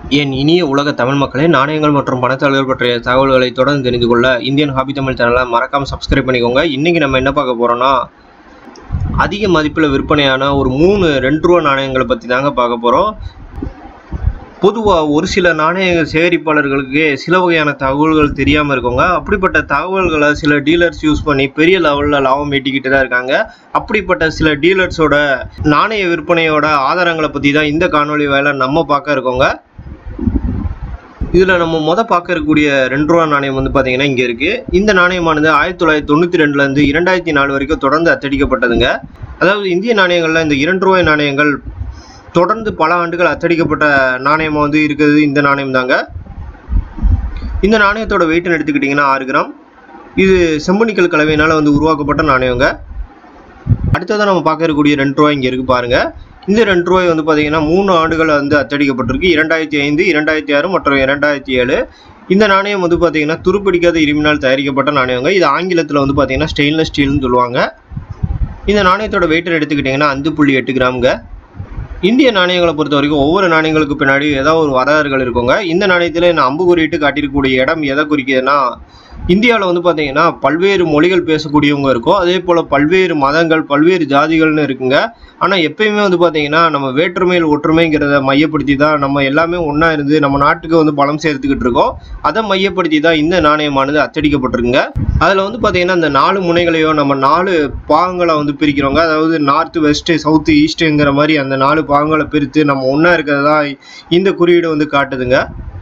என் இனிய உலக தமிழ் மக்களே நாணயங்கள் மற்றும் பணத்தாளர்கள் பற்றிய தகவல்களை தொடர்ந்து தெரிந்து கொள்ள இந்தியன் ஹாபி தமிழ் சேனலை மறக்காமல் சப்ஸ்கிரைப் பண்ணிக்கோங்க இன்றைக்கி நம்ம என்ன பார்க்க போகிறோன்னா அதிக மதிப்பில் விற்பனையான ஒரு மூணு ரெண்டு ரூபா நாணயங்களை பற்றி தாங்க பார்க்க போகிறோம் பொதுவாக ஒரு சில நாணய சேகரிப்பாளர்களுக்கு சில வகையான தகவல்கள் தெரியாமல் இருக்கவங்க அப்படிப்பட்ட தகவல்களை சில டீலர்ஸ் யூஸ் பண்ணி பெரிய லெவலில் லாபம் ஈட்டிக்கிட்டு தான் இருக்காங்க அப்படிப்பட்ட சில டீலர்ஸோட நாணய விற்பனையோட ஆதாரங்களை பற்றி தான் இந்த காணொளி வேலை நம்ம பார்க்க இருக்கோங்க இதில் நம்ம முத பார்க்க இருக்கக்கூடிய ரெண்டு ரூபா நாணயம் வந்து பார்த்தீங்கன்னா இங்கே இருக்குது இந்த நாணயமானது ஆயிரத்தி தொள்ளாயிரத்தி தொண்ணூற்றி ரெண்டுலேருந்து இரண்டாயிரத்தி நாலு வரைக்கும் தொடர்ந்து அச்சடிக்கப்பட்டதுங்க அதாவது இந்திய நாணயங்களில் இந்த இரண்டு ரூபாய் நாணயங்கள் தொடர்ந்து பல ஆண்டுகள் அச்சடிக்கப்பட்ட நாணயமாக வந்து இருக்குது இந்த நாணயம் தாங்க இந்த நாணயத்தோட வெயிட்னு எடுத்துக்கிட்டிங்கன்னா ஆறு கிராம் இது செம்பனிக்கல் கலவையினால் வந்து உருவாக்கப்பட்ட நாணயங்க அடுத்ததான் நம்ம பார்க்க இருக்கக்கூடிய ரெண்டு ரூபாய் இங்கே இருக்குது பாருங்கள் இந்த ரெண்டு ரூபாய் வந்து பார்த்தீங்கன்னா மூணு ஆண்டுகள் வந்து அச்சடிக்கப்பட்டிருக்கு இரண்டாயிரத்தி ஐந்து இரண்டாயிரத்தி ஆறு மற்றும் இரண்டாயிரத்தி ஏழு இந்த நாணயம் வந்து பார்த்தீங்கன்னா துருப்பிடிக்காத இரும்பினால் தயாரிக்கப்பட்ட நாணயங்க இது ஆங்கிலத்தில் வந்து பார்த்தீங்கன்னா ஸ்டெயின்லெஸ் ஸ்டீல்னு சொல்லுவாங்க இந்த நாணயத்தோட வெயிட்டர் எடுத்துக்கிட்டிங்கன்னா அஞ்சு புள்ளி எட்டு கிராமுங்க இந்திய நாணயங்களை பொறுத்த வரைக்கும் ஒவ்வொரு நாணயங்களுக்கு பின்னாடி ஏதாவது ஒரு வரலாறுகள் இருக்குங்க இந்த நாணயத்தில் நான் அம்பு குறியிட்டு காட்டியிருக்கக்கூடிய இடம் எதை குறிக்குதுன்னா இந்தியாவில் வந்து பார்த்தீங்கன்னா பல்வேறு மொழிகள் பேசக்கூடியவங்க இருக்கும் அதே போல் பல்வேறு மதங்கள் பல்வேறு ஜாதிகள்னு இருக்குங்க ஆனால் எப்பயுமே வந்து பார்த்தீங்கன்னா நம்ம வேற்றுமையில் ஒற்றுமைங்கிறத மையப்படுத்தி தான் நம்ம எல்லாமே ஒன்றா இருந்து நம்ம நாட்டுக்கு வந்து பலம் சேர்த்துக்கிட்டு இருக்கோம் அதை மையப்படுத்தி தான் இந்த நாணயமானது அச்சடிக்கப்பட்டிருக்குங்க அதில் வந்து பார்த்தீங்கன்னா இந்த நாலு முனைகளையும் நம்ம நாலு பாகங்களை வந்து பிரிக்கிறோங்க அதாவது நார்த் வெஸ்ட்டு சவுத்து ஈஸ்ட்டுங்கிற மாதிரி அந்த நாலு பாகங்களை பிரித்து நம்ம ஒன்றா இருக்கிறதா இந்த குறியீடு வந்து காட்டுதுங்க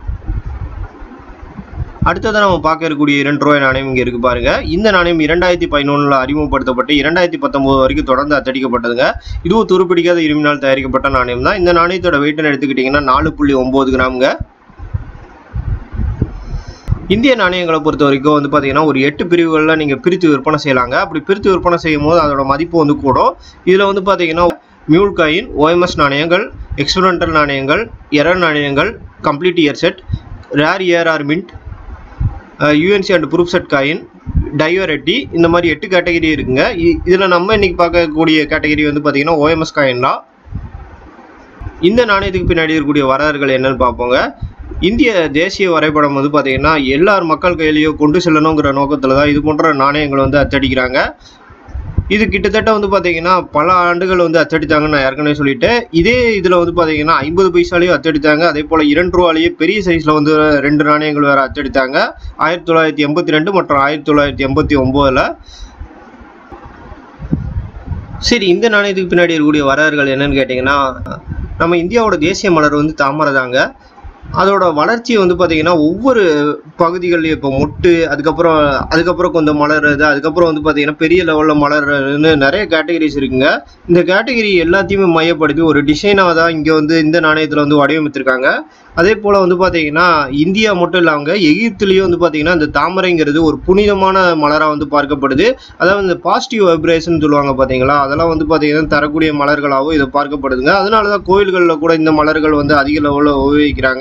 அடுத்ததாக நம்ம பார்க்க இருக்கக்கூடிய இரண்டு ரூபாய் நாணயம் இங்கே இருக்குது பாருங்க இந்த நாணயம் இரண்டாயிரத்தி பதினொன்றில் அறிமுகப்படுத்தப்பட்டு இரண்டாயிரத்தி பத்தொம்போது வரைக்கும் தொடர்ந்து அச்சடிக்கப்பட்டதுங்க இதுவும் துருப்பிடிக்காத இரும்பினால் தயாரிக்கப்பட்ட நாணயம் தான் இந்த நாணயத்தோட வெயிட்னு எடுத்துக்கிட்டிங்கன்னா நாலு புள்ளி ஒம்பது கிராமுங்க இந்திய நாணயங்களை பொறுத்த வரைக்கும் வந்து பார்த்தீங்கன்னா ஒரு எட்டு பிரிவுகளில் நீங்கள் பிரித்து விற்பனை செய்யலாங்க அப்படி பிரித்து விற்பனை செய்யும் போது அதோட மதிப்பு வந்து கூடும் இதில் வந்து பார்த்தீங்கன்னா மியூல் காயின் ஓஎம்எஸ் நாணயங்கள் எக்ஸ்பெரிமெண்டல் நாணயங்கள் எரர் நாணயங்கள் கம்ப்ளீட் இயர் செட் ரேர் இயர்ஆர் mint UNC and proof set coin die variety இந்த மாதிரி எட்டு கேட்டகரி இருக்குங்க இதில் நம்ம இன்னைக்கு பார்க்கக்கூடிய கேட்டகரி வந்து பார்த்தீங்கன்னா ஓஎம்எஸ் காயின் தான் இந்த நாணயத்துக்கு பின்னாடி இருக்கக்கூடிய வரலாறுகள் என்னன்னு பார்ப்போங்க இந்திய தேசிய வரைபடம் வந்து பார்த்தீங்கன்னா எல்லார் மக்கள் கையிலையும் கொண்டு செல்லணுங்கிற நோக்கத்தில் தான் இது போன்ற நாணயங்கள் வந்து அச்சடிக்கிறாங்க இது கிட்டத்தட்ட வந்து பார்த்தீங்கன்னா பல ஆண்டுகள் வந்து அச்சடித்தாங்கன்னு நான் ஏற்கனவே சொல்லிட்டேன் இதே இதில் வந்து பார்த்தீங்கன்னா ஐம்பது பைசாலையும் அச்சடித்தாங்க அதே போல் இரண்டு ரூபாலேயே பெரிய சைஸில் வந்து ரெண்டு நாணயங்கள் வேறு அச்சடித்தாங்க ஆயிரத்தி தொள்ளாயிரத்தி எண்பத்தி ரெண்டு மற்றும் ஆயிரத்தி தொள்ளாயிரத்தி எண்பத்தி ஒம்போதில் சரி இந்த நாணயத்துக்கு பின்னாடி இருக்கக்கூடிய வரலாறுகள் என்னன்னு கேட்டிங்கன்னா நம்ம இந்தியாவோட தேசிய மலர் வந்து தாமரை தாங்க அதோட வளர்ச்சி வந்து பார்த்தீங்கன்னா ஒவ்வொரு பகுதிகள்லையும் இப்போ மொட்டு அதுக்கப்புறம் அதுக்கப்புறம் கொஞ்சம் மலர்றது அதுக்கப்புறம் வந்து பார்த்தீங்கன்னா பெரிய லெவலில் மலர்றதுன்னு நிறைய கேட்டகரிஸ் இருக்குங்க இந்த கேட்டகரி எல்லாத்தையுமே மையப்படுத்தி ஒரு டிசைனாக தான் இங்கே வந்து இந்த நாணயத்தில் வந்து வடிவமைத்திருக்காங்க அதே போல் வந்து பார்த்தீங்கன்னா இந்தியா மட்டும் இல்லாமல் எகிப்துலேயும் வந்து பார்த்தீங்கன்னா இந்த தாமரைங்கிறது ஒரு புனிதமான மலராக வந்து பார்க்கப்படுது அதாவது இந்த பாசிட்டிவ் வைப்ரேஷன் சொல்லுவாங்க பார்த்தீங்களா அதெல்லாம் வந்து பார்த்தீங்கன்னா தரக்கூடிய மலர்களாகவும் இது பார்க்கப்படுதுங்க அதனால தான் கோயில்களில் கூட இந்த மலர்கள் வந்து அதிக லெவலில் உபயோகிக்கிறாங்க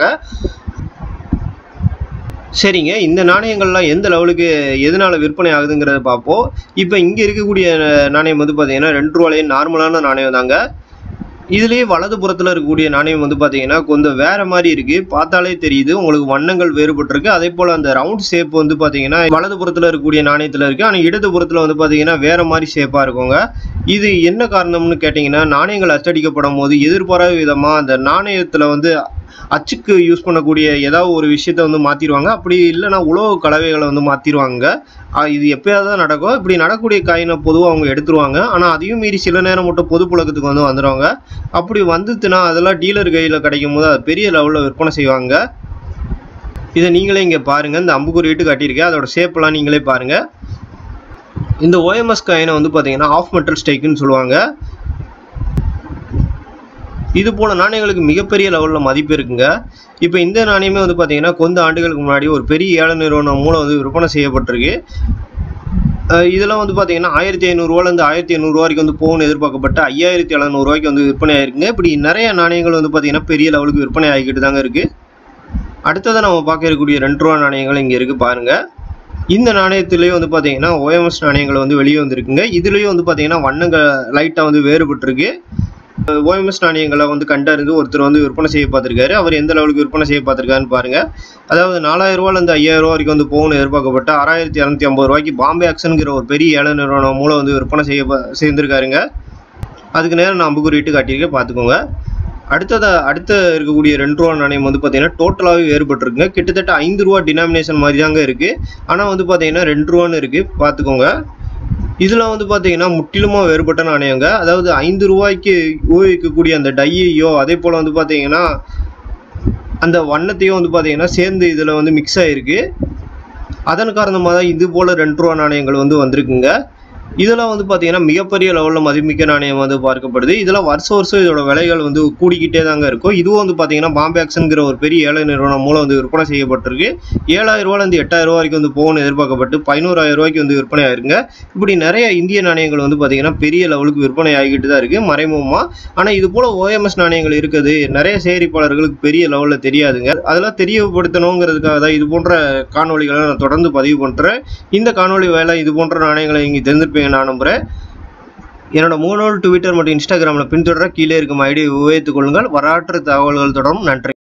சரிங்க இந்த நாணயங்கள்லாம் எந்த லெவலுக்கு எதனால் விற்பனை ஆகுதுங்கிறத பார்ப்போம் இப்போ இங்கே இருக்கக்கூடிய நாணயம் வந்து பார்த்தீங்கன்னா ரெண்டு ரூபாயே நார்மலான நாணயம் தாங்க இதுலேயே வலது புறத்தில் இருக்கக்கூடிய நாணயம் வந்து பார்த்தீங்கன்னா கொஞ்சம் வேற மாதிரி இருக்கு பார்த்தாலே தெரியுது உங்களுக்கு வண்ணங்கள் வேறுபட்டிருக்கு அதே போல் அந்த ரவுண்ட் ஷேப் வந்து பார்த்தீங்கன்னா வலது புறத்தில் இருக்கக்கூடிய நாணயத்தில் இருக்கு ஆனால் இடது புறத்தில் வந்து பார்த்தீங்கன்னா வேற மாதிரி ஷேப்பாக இருக்குங்க இது என்ன காரணம்னு கேட்டிங்கன்னா நாணயங்கள் அச்சடிக்கப்படும் போது எதிர்பாராத விதமாக அந்த நாணயத்தில் வந்து அச்சுக்கு யூஸ் பண்ணக்கூடிய ஏதாவது ஒரு விஷயத்த வந்து மாற்றிடுவாங்க அப்படி இல்லைன்னா உலோக கலவைகளை வந்து மாற்றிடுவாங்க இது எப்பயாவது தான் நடக்கும் இப்படி நடக்கக்கூடிய காயினை பொதுவாக அவங்க எடுத்துருவாங்க ஆனால் அதையும் மீறி சில நேரம் மட்டும் பொது புழக்கத்துக்கு வந்து வந்துடுவாங்க அப்படி வந்துச்சுன்னா அதெல்லாம் டீலர் கையில் கிடைக்கும் போது அது பெரிய லெவலில் விற்பனை செய்வாங்க இதை நீங்களே இங்கே பாருங்கள் இந்த அம்புக்குறியிட்டு காட்டியிருக்கேன் அதோட ஷேப்லாம் நீங்களே பாருங்கள் இந்த ஓஎம்எஸ் காயினை வந்து பார்த்தீங்கன்னா ஆஃப் மெட்டல் ஸ்டேக்குன்னு சொல்லுவாங்க இது போல நாணயங்களுக்கு மிகப்பெரிய லெவலில் மதிப்பு இருக்குங்க இப்போ இந்த நாணயமே வந்து பார்த்தீங்கன்னா கொஞ்ச ஆண்டுகளுக்கு முன்னாடி ஒரு பெரிய ஏழை நிறுவனம் மூலம் வந்து விற்பனை செய்யப்பட்டிருக்கு இதெல்லாம் வந்து பார்த்தீங்கன்னா ஆயிரத்தி ஐநூறுரூவாலேருந்து ஆயிரத்தி எண்ணூறுவா வரைக்கும் வந்து போகணும்னு எதிர்பார்க்கப்பட்டு ஐயாயிரத்தி எழுநூறுவாய்க்கு வந்து விற்பனை ஆயிருக்குங்க இப்படி நிறைய நாணயங்கள் வந்து பார்த்தீங்கன்னா பெரிய லெவலுக்கு விற்பனை ஆகிக்கிட்டு தாங்க இருக்குது அடுத்ததாக நம்ம பார்க்க இருக்கக்கூடிய ரெண்டு ரூபா நாணயங்கள் இங்கே இருக்குது பாருங்கள் இந்த நாணயத்திலேயே வந்து பார்த்தீங்கன்னா ஓஎம்எஸ் நாணயங்கள் வந்து வெளியே வந்திருக்குங்க இதுலேயும் வந்து பார்த்தீங்கன்னா வண்ணங்கள் லைட்டாக வந்து வேறுபட்டிருக்கு ஓஎம்எஸ் நாணயங்களை வந்து கண்டறிந்து ஒருத்தர் வந்து விற்பனை செய்ய பார்த்திருக்காரு அவர் எந்த லெவலுக்கு விற்பனை செய்ய பார்த்திருக்காருன்னு பாருங்க அதாவது நாலாயிரம் ரூபாயிலேருந்து ஐயாயிரம் ரூபா வரைக்கும் வந்து போகணும்னு எதிர்பார்க்கப்பட்ட ஆறாயிரத்தி இரநூத்தி ஐம்பது ரூபாய்க்கு பாம்பே ஆக்ஷனுங்கிற ஒரு பெரிய ஏழை நிறுவனம் மூலம் வந்து விற்பனை செய்ய ப- செய்திருக்காருங்க அதுக்கு நேரம் நான் அம்புக்குறிட்டு காட்டியிருக்கேன் பார்த்துக்கோங்க அடுத்ததா அடுத்த இருக்கக்கூடிய ரெண்டு ரூபா நாணயம் வந்து பார்த்தீங்கன்னா டோட்டலாகவே வேறுபட்டிருக்குங்க கிட்டத்தட்ட ஐந்து ரூபா டினாமினேஷன் மாதிரி தாங்க இருக்குது ஆனால் வந்து பார்த்தீங்கன்னா ரெண்டு ரூபான்னு இருக்குது பார்த்துக்கோங்க இதில் வந்து பார்த்தீங்கன்னா முற்றிலுமாக வேறுபட்ட நாணயங்க அதாவது ஐந்து ரூபாய்க்கு உபயோகிக்கக்கூடிய அந்த டையையோ அதே போல் வந்து பார்த்தீங்கன்னா அந்த வண்ணத்தையும் வந்து பார்த்தீங்கன்னா சேர்ந்து இதில் வந்து மிக்ஸ் ஆகிருக்கு அதன் காரணமாக தான் இது போல் ரெண்டு ரூபா நாணயங்கள் வந்து வந்திருக்குங்க இதெல்லாம் வந்து பார்த்தீங்கன்னா மிகப்பெரிய லெவலில் மதிமிக்க நாணயம் வந்து பார்க்கப்படுது இதெல்லாம் வருஷ வருஷம் இதோட விலைகள் வந்து கூடிக்கிட்டே தாங்க இருக்கும் இதுவும் வந்து பார்த்தீங்கன்னா பாம்பே ஆக்ஷனுங்கிற ஒரு பெரிய ஏழை நிறுவனம் மூலம் வந்து விற்பனை செய்யப்பட்டிருக்கு ஏழாயிரம் ரூபாயிலேருந்து எட்டாயிரம் ரூபா வரைக்கும் வந்து போகணும்னு எதிர்பார்க்கப்பட்டு பதினோராயிரம் ரூபாய்க்கு வந்து விற்பனை ஆயிருங்க இப்படி நிறைய இந்திய நாணயங்கள் வந்து பார்த்தீங்கன்னா பெரிய லெவலுக்கு விற்பனை ஆகிக்கிட்டு தான் இருக்குது மறைமுகமாக ஆனால் இது போல் ஓஎம்எஸ் நாணயங்கள் இருக்குது நிறைய சேகரிப்பாளர்களுக்கு பெரிய லெவலில் தெரியாதுங்க அதெல்லாம் தெரியப்படுத்தணுங்கிறதுக்காக தான் இது போன்ற காணொளிகளை நான் தொடர்ந்து பதிவு பண்ணுறேன் இந்த காணொளி வேலை இது போன்ற நாணயங்களை நீங்கள் தெரிஞ்சிருப்பீங்க நான் நம்புகிறேன் என்னோட மூணு ட்விட்டர் மற்றும் இன்ஸ்டாகிராமில் பின்தொடர கீழே இருக்கும் ஐடியை உபயோகித்துக் கொள்ளுங்கள் வரலாற்று தகவல்கள் தொடரும் நன்றி